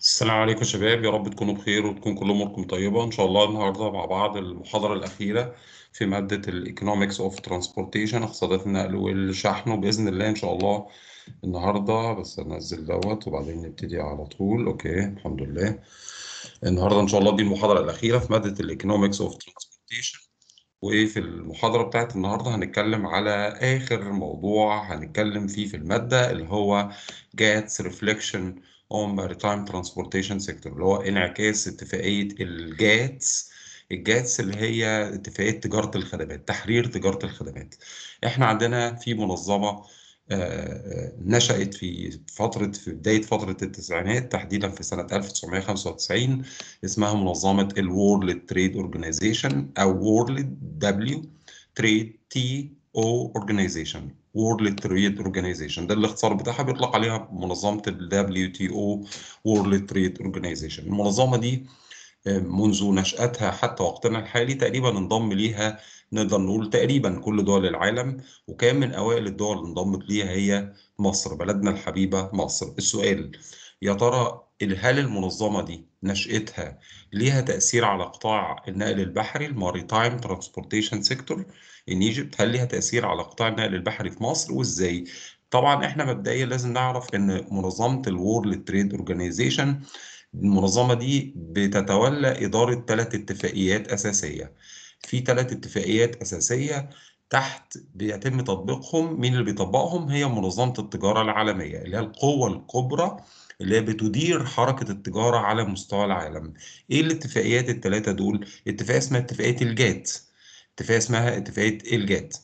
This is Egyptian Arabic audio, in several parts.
السلام عليكم يا شباب يا رب تكونوا بخير وتكون كل اموركم طيبه ان شاء الله النهارده مع بعض المحاضره الاخيره في ماده الايكونومكس اوف ترانسبورتيشن اقتصادات النقل والشحن وباذن الله ان شاء الله النهارده بس انزل دوت وبعدين نبتدي على طول اوكي الحمد لله النهارده ان شاء الله دي المحاضره الاخيره في ماده الايكونومكس اوف ترانسبورتيشن وفي المحاضره بتاعت النهارده هنتكلم على اخر موضوع هنتكلم فيه في الماده اللي هو جاتس ريفليكشن on maritime transportation sector اللي هو انعكاس اتفاقية الجاتس الجاتس اللي هي اتفاقية تجارة الخدمات تحرير تجارة الخدمات احنا عندنا في منظمة نشأت في فترة في بداية فترة التسعينات تحديدا في سنة 1995 اسمها منظمة الورلد تريد اورجانيزيشن أو وورلد دبليو تريد تي او اورجانيزيشن وورلد تريد اورجانيزيشن ده الاختصار بتاعها بيطلق عليها منظمه ال WTO وورلد تريد اورجانيزيشن المنظمه دي منذ نشأتها حتى وقتنا الحالي تقريبا انضم ليها نقدر نقول تقريبا كل دول العالم وكان من اوائل الدول اللي انضمت ليها هي مصر بلدنا الحبيبه مصر السؤال يا ترى هل المنظمه دي نشأتها ليها تأثير على قطاع النقل البحري الماريتايم ترانسبورتيشن سيكتور ان ايجيبت هل ليها تأثير على قطاع النقل البحري في مصر وازاي طبعا احنا مبدئيا لازم نعرف ان منظمه الورلد تريد اورجانيزيشن المنظمه دي بتتولى اداره ثلاث اتفاقيات اساسيه في ثلاث اتفاقيات اساسيه تحت بيتم تطبيقهم مين اللي بيطبقهم هي منظمه التجاره العالميه اللي هي القوه الكبرى اللي هي بتدير حركة التجارة على مستوى العالم. إيه الاتفاقيات الثلاثة دول؟ اتفاقية اسمها اتفاقية الجات. اتفاقية اسمها اتفاقية الجات.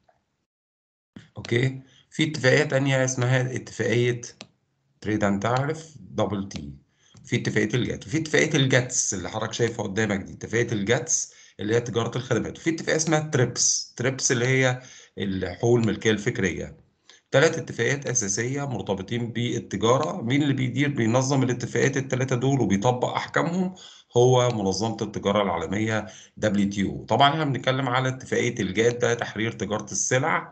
أوكي؟ في اتفاقية تانية اسمها اتفاقية تريد أند تعرف دبل تي. في اتفاقية الجات وفي اتفاقية الجاتس اللي حضرتك شايفها قدامك دي، اتفاقية الجاتس اللي هي تجارة الخدمات، وفي اتفاقية اسمها تريبس، تريبس اللي هي الحقوق الملكية الفكرية. ثلاث اتفاقيات أساسية مرتبطين بالتجارة مين اللي بيدير بينظم الاتفاقيات الثلاثة دول وبيطبق أحكامهم هو منظمة التجارة العالمية WTO طبعا احنا بنتكلم على اتفاقية الجاد ده تحرير تجارة السلع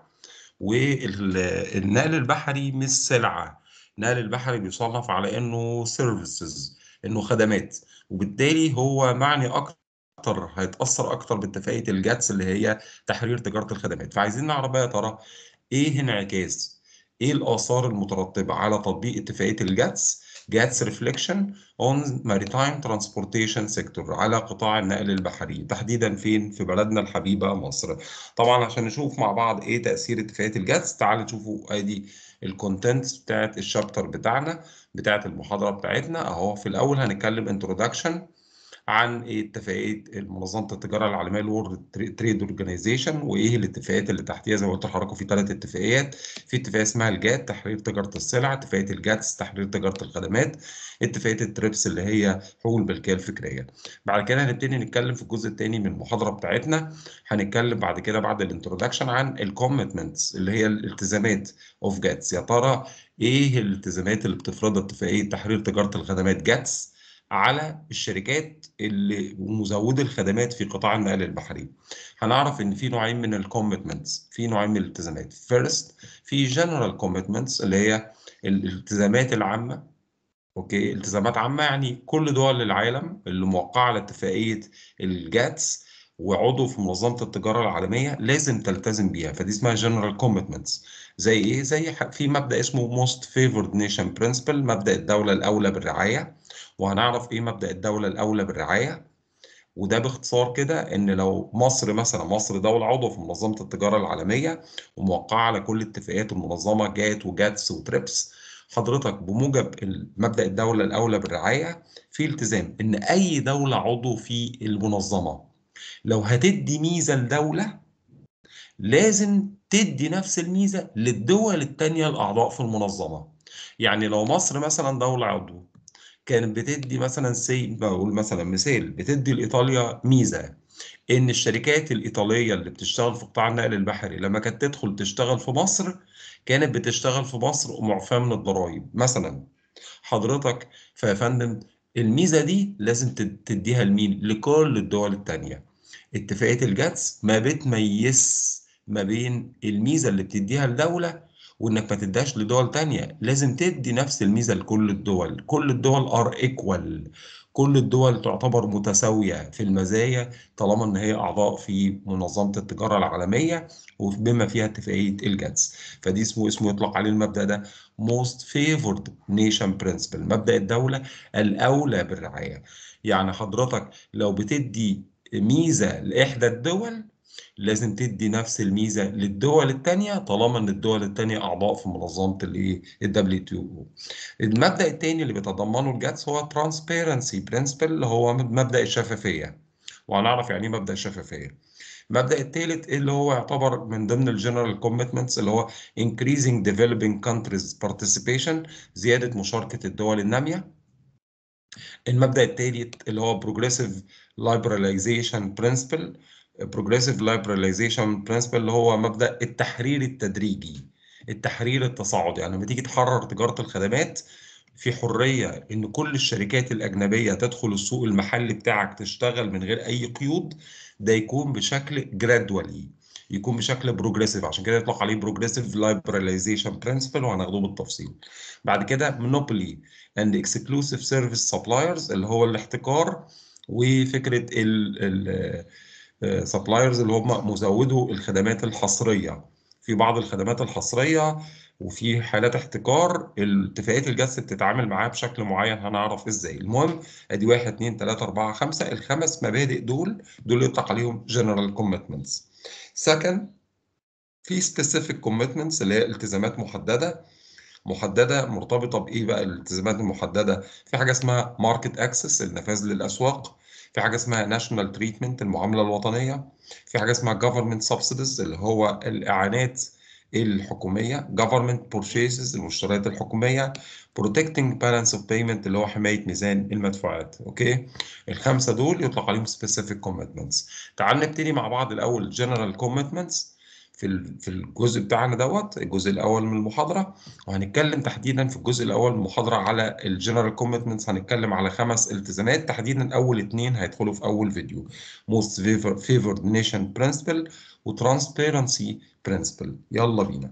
والنقل البحري مش سلعة النقل البحري بيصنف على انه سيرفيسز انه خدمات وبالتالي هو معني اكتر هيتاثر اكتر باتفاقيه الجاتس اللي هي تحرير تجاره الخدمات فعايزين نعرف بقى يا ترى ايه انعكاس ايه الاثار المترتبه على تطبيق اتفاقيه الجاتس جاتس ريفليكشن اون ماريتايم ترانسبورتيشن سيكتور على قطاع النقل البحري تحديدا فين في بلدنا الحبيبه مصر طبعا عشان نشوف مع بعض ايه تاثير اتفاقيه الجاتس تعالوا نشوفوا ادي الكونتنتس بتاعت الشابتر بتاعنا بتاعت المحاضره بتاعتنا اهو في الاول هنتكلم انترودكشن عن ايه اتفاقيه منظمه التجاره العالميه الورد تريد اورجانيزيشن وايه الاتفاقيات اللي تحتيها زي ما قلت لحضراتكم في ثلاث اتفاقيات في اتفاقيه اسمها الجات تحرير تجاره السلع اتفاقيه الجاتس تحرير تجاره الخدمات اتفاقيه التريبس اللي هي حقوق الملكيه الفكريه بعد كده هنبتدي نتكلم في الجزء الثاني من المحاضره بتاعتنا هنتكلم بعد كده بعد الانترودكشن عن الكوميتمنتس اللي هي الالتزامات اوف جاتس يا ترى ايه الالتزامات اللي بتفرضها اتفاقيه تحرير تجاره الخدمات جاتس على الشركات اللي مزودي الخدمات في قطاع النقل البحري هنعرف ان في نوعين من الكوميتمنتس في نوعين من الالتزامات فيرست في جنرال كوميتمنتس اللي هي الالتزامات العامه اوكي التزامات عامه يعني كل دول العالم اللي موقعه على اتفاقيه الجاتس وعضو في منظمه التجاره العالميه لازم تلتزم بيها فدي اسمها جنرال كوميتمنتس زي ايه زي في مبدا اسمه موست فيفورد نيشن برنسبل مبدا الدوله الاولى بالرعايه وهنعرف ايه مبدأ الدولة الأولى بالرعاية وده باختصار كده ان لو مصر مثلا مصر دولة عضو في منظمة التجارة العالمية وموقعة على كل اتفاقيات المنظمة جات وجاتس وتريبس حضرتك بموجب مبدأ الدولة الأولى بالرعاية في التزام ان أي دولة عضو في المنظمة لو هتدي ميزة لدولة لازم تدي نفس الميزة للدول التانية الأعضاء في المنظمة يعني لو مصر مثلا دولة عضو كانت بتدي مثلا سي بقول مثلا مثال بتدي لايطاليا ميزه ان الشركات الايطاليه اللي بتشتغل في قطاع النقل البحري لما كانت تدخل تشتغل في مصر كانت بتشتغل في مصر ومعفاه من الضرائب مثلا حضرتك فيا فندم الميزه دي لازم تديها لمين لكل الدول الثانيه اتفاقيه الجاتس ما بتميز ما بين الميزه اللي بتديها لدوله وانك ما تديهاش لدول تانية لازم تدي نفس الميزة لكل الدول كل الدول ار ايكوال كل الدول تعتبر متساوية في المزايا طالما ان هي اعضاء في منظمة التجارة العالمية وبما فيها اتفاقية الجاتس فدي اسمه اسمه يطلق عليه المبدأ ده most favored nation principle مبدأ الدولة الأولى بالرعاية يعني حضرتك لو بتدي ميزة لإحدى الدول لازم تدي نفس الميزة للدول التانية طالما ان الدول التانية اعضاء في منظمة الايه ال WTO المبدأ التاني اللي بيتضمنه الجاتس هو transparency principle اللي هو مبدأ الشفافية وهنعرف يعني ايه مبدأ الشفافية المبدأ الثالث اللي هو يعتبر من ضمن الجنرال كوميتمنتس اللي هو increasing developing countries participation زيادة مشاركة الدول النامية المبدأ الثالث اللي هو progressive liberalization principle progressive liberalization principle اللي هو مبدأ التحرير التدريجي التحرير التصاعدي يعني لما تيجي تحرر تجارة الخدمات في حرية إن كل الشركات الأجنبية تدخل السوق المحلي بتاعك تشتغل من غير أي قيود ده يكون بشكل جرادولي يكون بشكل بروجريسيف عشان كده يطلق عليه بروجريسيف liberalization principle وهناخده بالتفصيل بعد كده monopoly and exclusive service suppliers اللي هو الاحتكار وفكرة ال ال سبلايرز اللي هم مزودو الخدمات الحصرية في بعض الخدمات الحصرية وفي حالات احتكار الاتفاقيات الجس بتتعامل معاها بشكل معين هنعرف ازاي المهم ادي واحد اتنين تلاتة اربعة خمسة الخمس مبادئ دول دول يطلق عليهم general commitments second في specific commitments اللي هي التزامات محددة محددة مرتبطة بإيه بقى الالتزامات المحددة في حاجة اسمها market access النفاذ للأسواق في حاجة اسمها national treatment المعاملة الوطنية في حاجة اسمها government subsidies اللي هو الإعانات الحكومية government purchases المشتريات الحكومية protecting balance of payment اللي هو حماية ميزان المدفوعات أوكي الخمسة دول يطلق عليهم specific commitments تعال نبتدي مع بعض الأول general commitments في في الجزء بتاعنا دوت الجزء الاول من المحاضره وهنتكلم تحديدا في الجزء الاول من المحاضره على الجنرال كوميتمنتس هنتكلم على خمس التزامات تحديدا اول اثنين هيدخلوا في اول فيديو most favored nation principle وترانسبيرنسي principle يلا بينا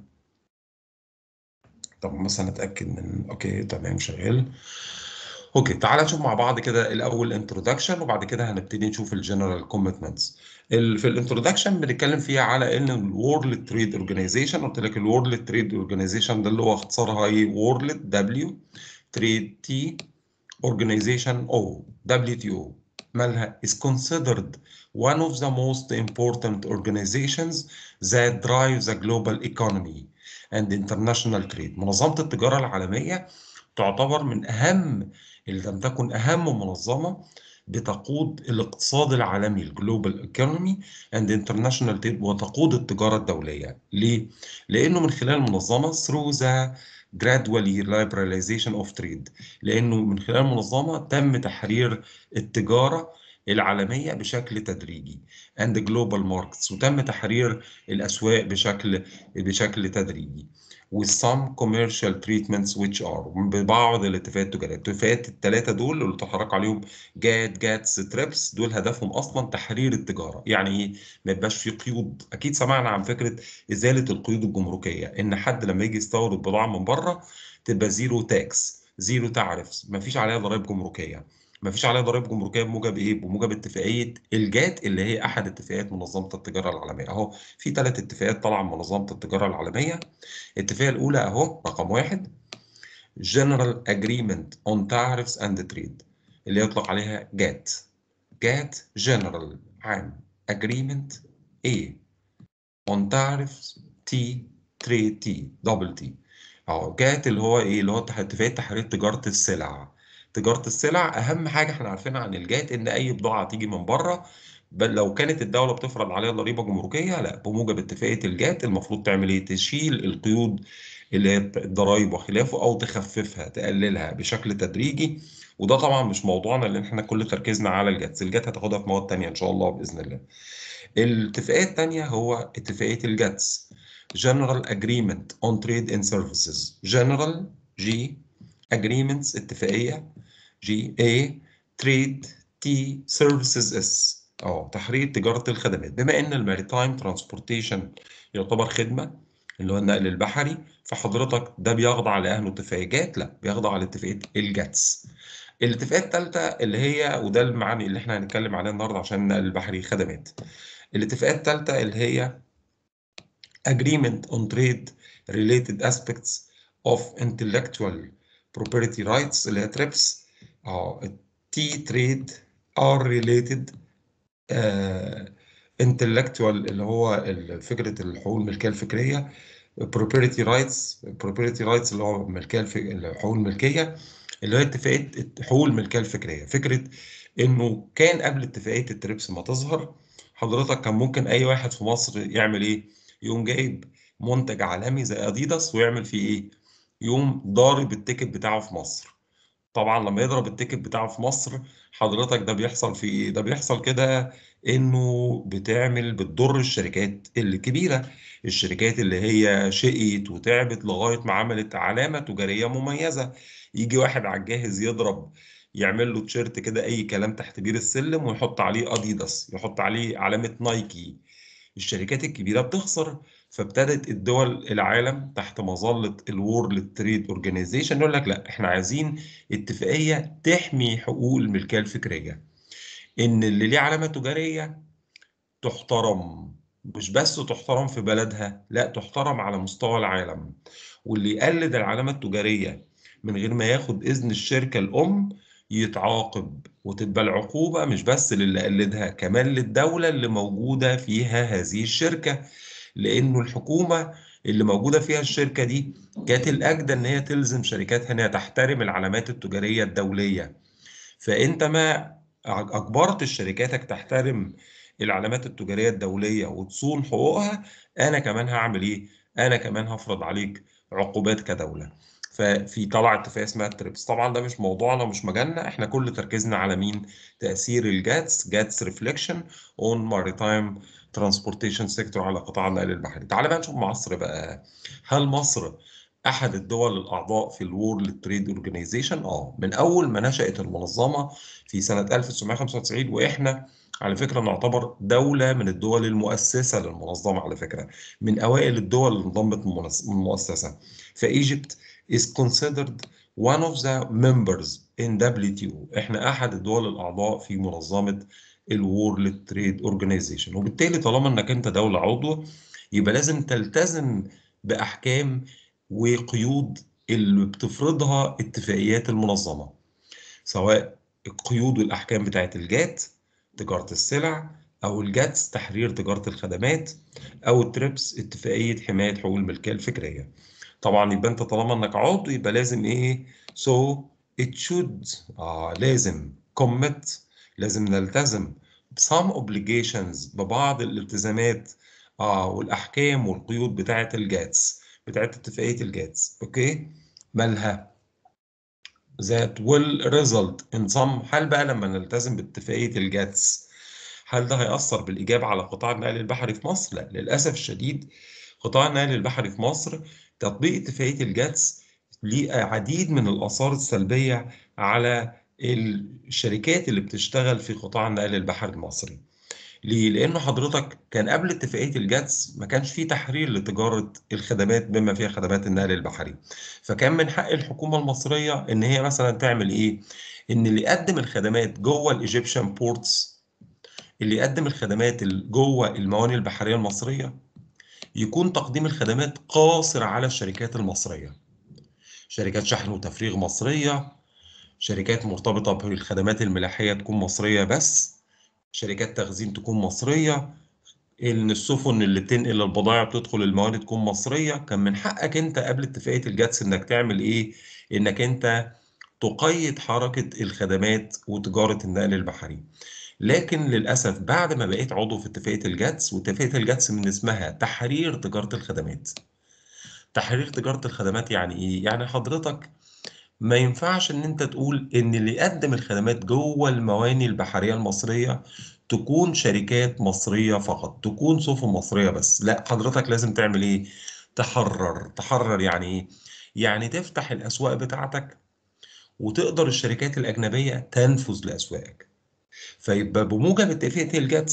طب مثلا نتاكد من اوكي تمام شغال اوكي تعال نشوف مع بعض كده الاول انترودكشن وبعد كده هنبتدي نشوف الجنرال كوميتمنتس في الانترودكشن بنتكلم فيها على ان الورلد تريد اورجانيزيشن قلت لك الورلد تريد اورجانيزيشن ده اللي هو اختصارها ايه وورلد دبليو تريد تي اورجانيزيشن او دبليو تي او مالها is considered one of the most important organizations that drive the global economy and international trade منظمة التجارة العالمية تعتبر من أهم اللي لم تكن أهم منظمة بتقود الاقتصاد العالمي الجلوبال ايكونومي اند انترناشونال تريد وتقود التجاره الدوليه ليه لانه من خلال المنظمه through the gradually liberalization of trade لانه من خلال المنظمه تم تحرير التجاره العالمية بشكل تدريجي and global markets وتم تحرير الأسواق بشكل بشكل تدريجي with some commercial treatments which are ببعض الاتفاقات التجارية الاتفاقات الثلاثة دول اللي تحرك عليهم جات جاتس تريبس دول هدفهم أصلا تحرير التجارة يعني إيه ما يبقاش في قيود أكيد سمعنا عن فكرة إزالة القيود الجمركية إن حد لما يجي يستورد بضاعة من بره تبقى زيرو تاكس زيرو تعرف ما فيش عليها ضرائب جمركية ما فيش عليها ضرائب جمركيه بموجب ايه؟ بموجب اتفاقيه الجات اللي هي احد اتفاقيات منظمه التجاره العالميه اهو في ثلاث اتفاقيات طالعه من منظمه التجاره العالميه الاتفاقيه الاولى اهو رقم واحد General Agreement on Tariffs and Trade اللي يطلق عليها جات جات General عام Agreement A on Tariffs T Trade T دبل T اهو جات اللي هو ايه اللي هو اتفاقيه تحرير تجاره السلع تجاره السلع اهم حاجه احنا عارفينها عن الجات ان اي بضاعه تيجي من بره بل لو كانت الدوله بتفرض عليها ضريبه جمركيه لا بموجب اتفاقيه الجات المفروض تعمل ايه تشيل القيود اللي هي الضرايب وخلافه او تخففها تقللها بشكل تدريجي وده طبعا مش موضوعنا لان احنا كل تركيزنا على الجاتس الجات هتاخدها في مواد تانية ان شاء الله باذن الله الاتفاقيه الثانيه هو اتفاقيه الجاتس General Agreement on Trade and Services General G Agreements اتفاقيه جي اي تريد تي سيرفيسز اس اه تحرير تجاره الخدمات بما ان الماريتايم ترانسبورتيشن يعتبر خدمه اللي هو النقل البحري فحضرتك ده بيخضع لأهله اتفاقيات لا بيخضع لاتفاقية الجاتس الاتفاقية الثالثة اللي هي وده المعاني اللي احنا هنتكلم عليها النهارده عشان النقل البحري خدمات الاتفاقية الثالثة اللي هي Agreement on Trade Related Aspects of Intellectual Property Rights اللي هي تريبس اه تي تريد are related uh, intellectual اللي هو فكرة الحقوق الملكية الفكرية property rights property rights اللي هو الملكية الحقوق الملكية اللي هي اتفاقية حقوق الملكية الفكرية فكرة انه كان قبل اتفاقية التريبس ما تظهر حضرتك كان ممكن اي واحد في مصر يعمل ايه يقوم جايب منتج عالمي زي اديداس ويعمل فيه ايه يقوم ضارب التيكت بتاعه في مصر طبعا لما يضرب التيكت بتاعه في مصر حضرتك ده بيحصل في ايه ده بيحصل كده انه بتعمل بتضر الشركات الكبيره الشركات اللي هي شقيت وتعبت لغايه ما عملت علامه تجاريه مميزه يجي واحد على الجاهز يضرب يعمل له تيشيرت كده اي كلام تحت بير السلم ويحط عليه اديداس يحط عليه علامه نايكي الشركات الكبيره بتخسر فابتدت الدول العالم تحت مظله الورلد تريد اورجانيزيشن يقول لك لا احنا عايزين اتفاقيه تحمي حقوق الملكيه الفكريه ان اللي ليه علامه تجاريه تحترم مش بس تحترم في بلدها لا تحترم على مستوى العالم واللي يقلد العلامه التجاريه من غير ما ياخد اذن الشركه الام يتعاقب وتبقى العقوبه مش بس للي قلدها كمان للدوله اللي موجوده فيها هذه الشركه لانه الحكومه اللي موجوده فيها الشركه دي كانت الاجدى ان هي تلزم شركاتها انها تحترم العلامات التجاريه الدوليه فانت ما اجبرت شركاتك تحترم العلامات التجاريه الدوليه وتصون حقوقها انا كمان هعمل ايه انا كمان هفرض عليك عقوبات كدوله ففي طلع اتفاقيه اسمها التريبس طبعا ده مش موضوعنا ومش مجالنا احنا كل تركيزنا على مين تاثير الجاتس جاتس ريفليكشن اون ماريتايم ترانسبورتيشن سيكتور على قطاع النقل البحري تعال بقى نشوف مصر بقى هل مصر احد الدول الاعضاء في الورلد تريد اورجانيزيشن اه من اول ما نشات المنظمه في سنه 1995 واحنا على فكره نعتبر دوله من الدول المؤسسه للمنظمه على فكره من اوائل الدول اللي انضمت المؤسسه فايجيبت is considered one of the members in WTO احنا احد الدول الاعضاء في منظمه الورلد تريد اورجانيزيشن وبالتالي طالما انك انت دوله عضو يبقى لازم تلتزم باحكام وقيود اللي بتفرضها اتفاقيات المنظمه سواء القيود والاحكام بتاعت الجات تجاره السلع او الجاتس تحرير تجاره الخدمات او التريبس اتفاقيه حمايه حقوق الملكيه الفكريه طبعا يبقى انت طالما انك عضو يبقى لازم ايه so it should آه لازم commit لازم نلتزم some obligations ببعض الالتزامات اه والاحكام والقيود بتاعه الجاتس بتاعه اتفاقيه الجاتس اوكي مالها that will result in some هل بقى لما نلتزم باتفاقيه الجاتس هل ده هيأثر بالإيجاب على قطاع النقل البحري في مصر؟ لا للأسف الشديد قطاع النقل البحري في مصر تطبيق اتفاقية الجاتس ليه عديد من الآثار السلبية على الشركات اللي بتشتغل في قطاع النقل البحري المصري. ليه؟ لأنه حضرتك كان قبل اتفاقية الجاتس ما كانش فيه تحرير لتجارة الخدمات بما فيها خدمات النقل البحري. فكان من حق الحكومة المصرية إن هي مثلا تعمل إيه؟ إن اللي يقدم الخدمات جوه الإيجيبشن بورتس اللي يقدم الخدمات جوه الموانئ البحرية المصرية يكون تقديم الخدمات قاصر على الشركات المصرية شركات شحن وتفريغ مصرية شركات مرتبطة بالخدمات الملاحية تكون مصرية بس شركات تخزين تكون مصرية ان السفن اللي بتنقل البضائع بتدخل الموانئ تكون مصرية كان من حقك انت قبل اتفاقية الجاتس انك تعمل ايه انك انت تقيد حركة الخدمات وتجارة النقل البحري لكن للأسف بعد ما بقيت عضو في اتفاقية الجاتس واتفاقية الجاتس من اسمها تحرير تجارة الخدمات تحرير تجارة الخدمات يعني إيه؟ يعني حضرتك ما ينفعش إن أنت تقول إن اللي يقدم الخدمات جوه الموانئ البحرية المصرية تكون شركات مصرية فقط تكون سفن مصرية بس لا حضرتك لازم تعمل إيه؟ تحرر تحرر يعني إيه؟ يعني تفتح الأسواق بتاعتك وتقدر الشركات الأجنبية تنفذ لأسواقك فيبقى بموجب اتفاقية الجاتس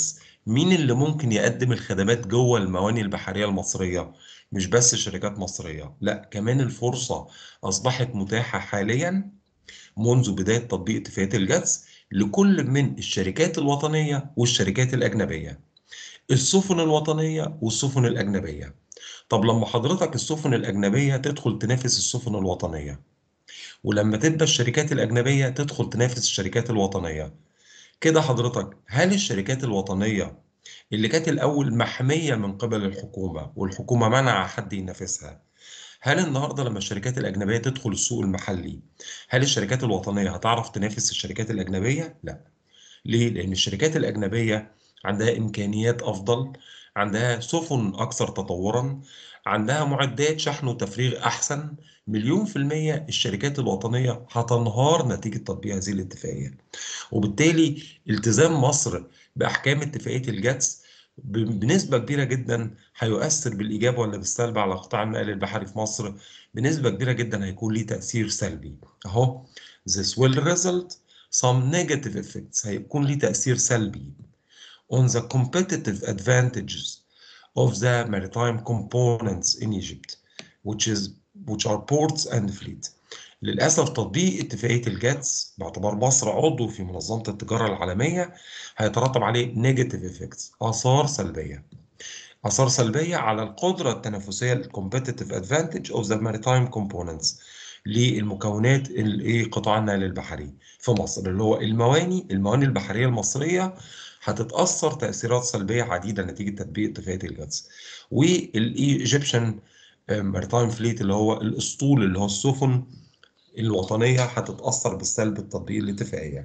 مين اللي ممكن يقدم الخدمات جوه المواني البحرية المصرية مش بس شركات مصرية لا كمان الفرصة أصبحت متاحة حاليا منذ بداية تطبيق اتفاقية الجاز لكل من الشركات الوطنية والشركات الأجنبية السفن الوطنية والسفن الأجنبية طب لما حضرتك السفن الأجنبية تدخل تنافس السفن الوطنية ولما تبقى الشركات الأجنبية تدخل تنافس الشركات الوطنية كده حضرتك هل الشركات الوطنية اللي كانت الأول محمية من قبل الحكومة والحكومة منع حد ينافسها هل النهاردة لما الشركات الأجنبية تدخل السوق المحلي هل الشركات الوطنية هتعرف تنافس الشركات الأجنبية؟ لا ليه؟ لأن الشركات الأجنبية عندها إمكانيات أفضل عندها سفن أكثر تطورا عندها معدات شحن وتفريغ أحسن مليون في المية الشركات الوطنية هتنهار نتيجة تطبيق هذه الاتفاقية وبالتالي التزام مصر بأحكام اتفاقية الجاتس بنسبة كبيرة جدا هيؤثر بالإيجاب ولا بالسلب على قطاع النقل البحري في مصر بنسبة كبيرة جدا هيكون ليه تأثير سلبي أهو this will result some negative effects هيكون ليه تأثير سلبي on the competitive advantages of the maritime components in Egypt which is which are ports and fleet للأسف تطبيق اتفاقية الجاتس باعتبار مصر عضو في منظمة التجارة العالمية هيترتب عليه نيجاتيف افكتس آثار سلبية آثار سلبية على القدرة التنافسية الكومبيتيتيف ادفانتج اوف ذا ماريتايم كومبوننتس للمكونات الايه قطاع النقل البحري في مصر اللي هو المواني المواني البحرية المصرية هتتأثر تأثيرات سلبية عديدة نتيجة تطبيق اتفاقية الجاتس والايجيبشن ماريتايم فليت اللي هو الاسطول اللي هو السفن الوطنية هتتأثر بالسلب بتطبيق الاتفاقية.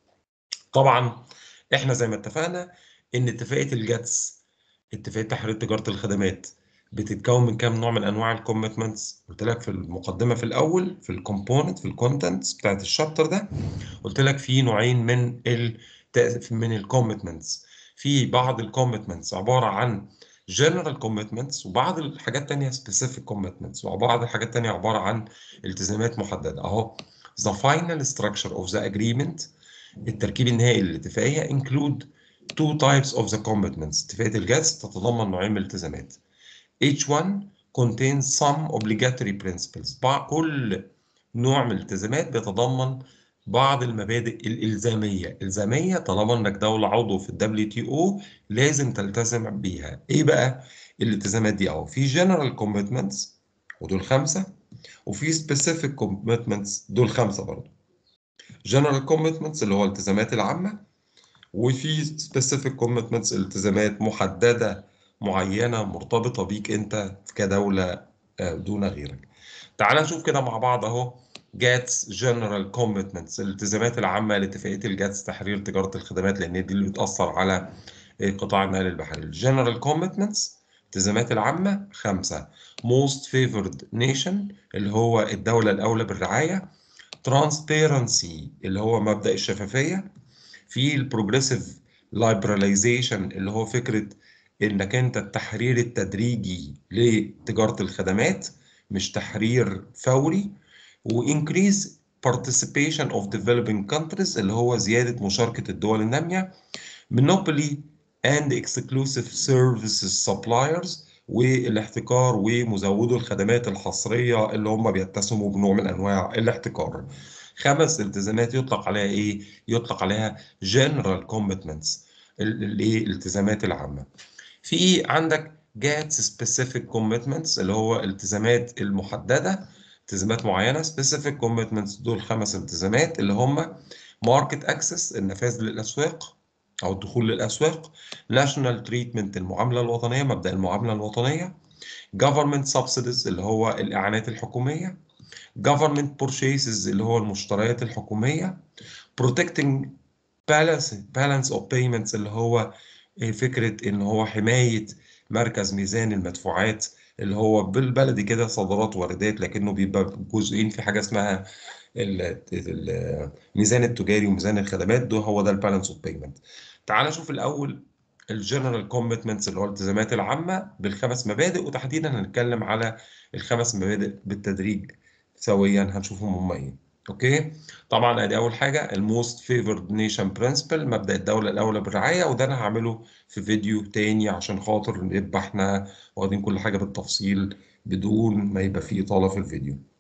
طبعا احنا زي ما اتفقنا ان اتفاقية الجاتس اتفاقية تحرير تجارة الخدمات بتتكون من كام نوع من انواع الكوميتمنتس قلت لك في المقدمة في الاول في الكومبوننت في الكونتنتس بتاعت الشابتر ده قلت لك في نوعين من ال من الكوميتمنتس في بعض الكوميتمنتس عبارة عن general commitments وبعض الحاجات التانية specific commitments وبعض الحاجات التانية عبارة عن التزامات محددة أهو the final structure of the agreement التركيب النهائي للاتفاقية include two types of the commitments اتفاقية الجاز تتضمن نوعين من الالتزامات each one contains some obligatory principles كل نوع من الالتزامات بيتضمن بعض المبادئ الإلزامية إلزامية طالما إنك دولة عضو في الدبليو تي أو لازم تلتزم بيها إيه بقى الالتزامات دي أهو في general commitments ودول خمسة وفي specific commitments دول خمسة برضو general commitments اللي هو الالتزامات العامة وفي specific commitments التزامات محددة معينة مرتبطة بيك أنت كدولة دون غيرك تعال نشوف كده مع بعض أهو جاتس جنرال كوميتمنتس الالتزامات العامة لاتفاقية الجاتس تحرير تجارة الخدمات لأن دي اللي بتأثر على قطاع النقل البحري الجنرال كوميتمنتس الالتزامات العامة خمسة most favored nation اللي هو الدولة الأولى بالرعاية transparency اللي هو مبدأ الشفافية في البروجريسيف liberalization اللي هو فكرة إنك أنت التحرير التدريجي لتجارة الخدمات مش تحرير فوري وانكريز participation of developing countries اللي هو زيادة مشاركة الدول النامية monopoly and exclusive services suppliers والاحتكار ومزودو الخدمات الحصرية اللي هم بيتسموا بنوع من أنواع الاحتكار خمس التزامات يطلق عليها إيه؟ يطلق عليها general commitments الالتزامات العامة في عندك GATS specific commitments اللي هو الالتزامات المحددة التزامات معينه specific commitments دول خمس التزامات اللي هم market access النفاذ للاسواق او الدخول للاسواق national treatment المعامله الوطنيه مبدا المعامله الوطنيه government subsidies اللي هو الاعانات الحكوميه government purchases اللي هو المشتريات الحكوميه protecting balance balance of payments اللي هو فكره ان هو حمايه مركز ميزان المدفوعات اللي هو بالبلدي كده صادرات واردات لكنه بيبقى جزئين في حاجه اسمها الميزان التجاري وميزان الخدمات ده هو ده البالانس اوف بيمنت تعال نشوف الاول الجنرال كوميتمنتس اللي هو الالتزامات العامه بالخمس مبادئ وتحديدا هنتكلم على الخمس مبادئ بالتدريج سويا هنشوفهم هم ايه اوكي طبعا ادي اول حاجه الموست فيفورد نيشن برنسبل مبدا الدوله الاولى بالرعايه وده انا هعمله في فيديو تاني عشان خاطر نبقى احنا واخدين كل حاجه بالتفصيل بدون ما يبقى فيه اطاله في الفيديو